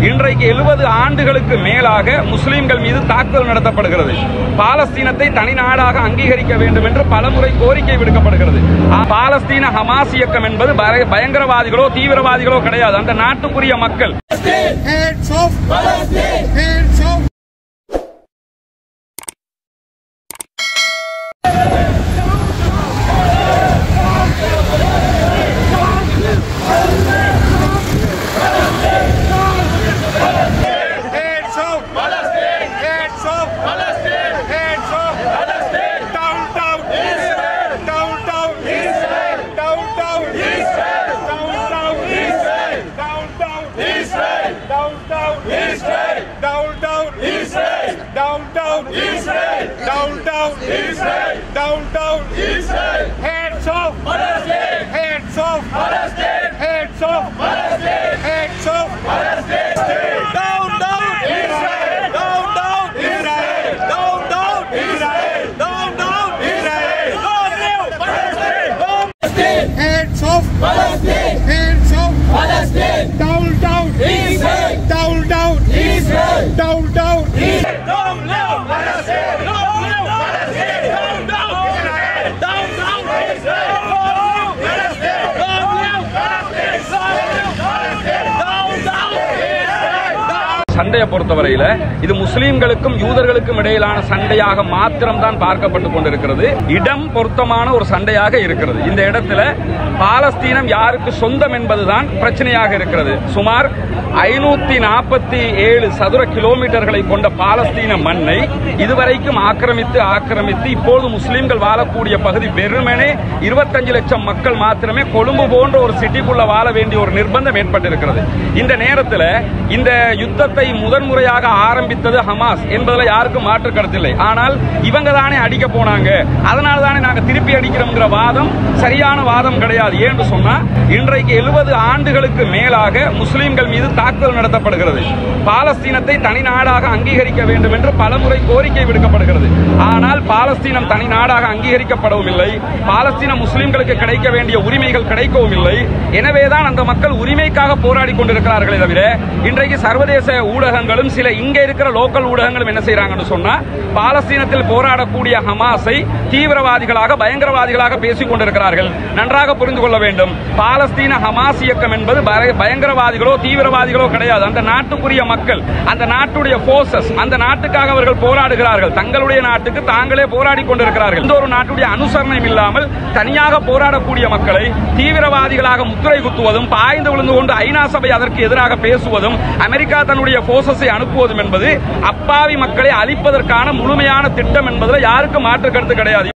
இன்றைக்கு எழுபது ஆண்டுகளுக்கு மேலாக முஸ்லிம்கள் மீது தாக்குதல் நடத்தப்படுகிறது பாலஸ்தீனத்தை தனி நாடாக அங்கீகரிக்க வேண்டும் என்று பலமுறை கோரிக்கை விடுக்கப்படுகிறது ஆ, பாலஸ்தீன ஹமாஸ் இயக்கம் என்பது பய- பயங்கரவாதிகளோ தீவிரவாதிகளோ கிடையாது அந்த நாட்டுக்குரிய மக்கள் Hands off! Hands off! Hands off! Hands off! Hands off! Down, down! Down, down! Down, down! Down, down! Down, down! Down, down! Down, down! Down, down! Down, down! Down, down! Hands off! Hands off! Hands off! Hands off! Down, down! Israel! Down, down! Israel! Down, down! Israel! Down, down! Israel! Down, down! Hands off! Hands off! Down, down! Israel! Down, down! Israel! Down, down! Down, down! Down, down! Down, down! Down, down! Israel! Down, down! Down, down! சண்டையை பொறுத்தவரையில இது முஸ்லிம்களுக்கும் யூதர்களுக்கும் இடையிலான சண்டையாக மாத்திரம்தான் பார்க்கப்பட்டு கொண்டிருக்கிறது இடம் பொருத்தமான ஒரு சண்டையாக இருக்கிறது இந்த இடத்துல பாலஸ்தீனம் யாருக்கு சொந்தம் என்பதுதான் பிரச்சனையாக இருக்கிறது சுமார் ஐநூத்தி நாற்பத்தி ஏழு சதுர கிலோமீட்டர்களை கொண்ட பாலஸ்தீன மண்ணை இதுவரைக்கும் ஆக்கிரமித்து ஆக்கிரமித்து இப்போது முஸ்லிம்கள் வாழக்கூடிய பகுதி வெறுமனே இருபத்தஞ்சு லட்சம் மக்கள் மாத்திரமே கொழும்பு போன்ற ஒரு சிட்டிக்குள்ள வாழ வேண்டிய ஒரு நிர்பந்தம் ஏற்பட்டிருக்கிறது இந்த நேரத்தில் இந்த யுத்தத்தை முதன்முறையாக ஆரம்பித்தது ஹமாஸ் என்பதில் யாருக்கும் மாற்று கருத்தில்லை ஆனால் இவங்க தானே அடிக்க போனாங்க அதனால தானே நாங்க திருப்பி அடிக்கிறோம்ங்கிற வாதம் சரியான வாதம் கிடையாது ஏன்னு சொன்னா இன்றைக்கு எழுபது ஆண்டுகளுக்கு மேலாக முஸ்லிம்கள் மீது தாக்குதல் நடத்தப்படுகிறது பாலஸ்தீனத்தை தனி நாடாக அங்கீகரிக்க வேண்டும் என்று பலமுறை கோரிக்கை விடுக்கப்படுகிறது ஆனால் பாலஸ்தீனம் தனி நாடாக அங்கீகரிக்கப்படவும் இல்லை பாலஸ்தீன முஸ்லிம்களுக்கு கிடைக்க வேண்டிய உரிமைகள் கிடைக்கவும் இல்லை எனவேதான் அந்த மக்கள் உரிமைக்காக போராடி கொண்டிருக்கிறார்களே தவிர இன்றைக்கு சர்வதேச ஊடகங்களும் சில இங்க இருக்கிற லோக்கல் ஊடகங்களும் என்ன செய்யறாங்கன்னு சொன்னா பாலஸ்தீனத்தில் போராடக்கூடிய ஹமாஸை தீவிரவாதிகளாக பயங்கரவாதிகளாக பேசிக் கொண்டிருக்கிறார்கள் நன்றாக புரிந்து கொள்ள வேண்டும் பாலஸ்தீன ஹமாஸ் இயக்கம் என்பது பய- பயங்கரவாதிகளோ தீவிரவாதிகளோ கிடையாது அந்த நாட்டுக்குரிய மக்கள் அந்த நாட்டுடைய போர்சஸ் அந்த நாட்டுக்காக அவர்கள் போராடுகிறார்கள் தங்களுடைய நாட்டுக்கு தாங்களே போராடி கொண்டிருக்கிறார்கள் எந்த ஒரு நாட்டுடைய அனுசரணையும் இல்லாமல் தனியாக போராடக்கூடிய மக்களை தீவிரவாதிகளாக முத்திரை குத்துவதும் பாய்ந்து விழுந்து கொண்டு ஐநா சபை அதற்கு எதிராக பேசுவதும் அமெரிக்கா தன்னுடைய போர்சஸை அனுப்புவதும் என்பது அப்பாவி மக்களை அழிப்பதற்கான முழுமையான திட்டம் என்பதில் யாருக்கும் மாற்று கருத்து கிடையாது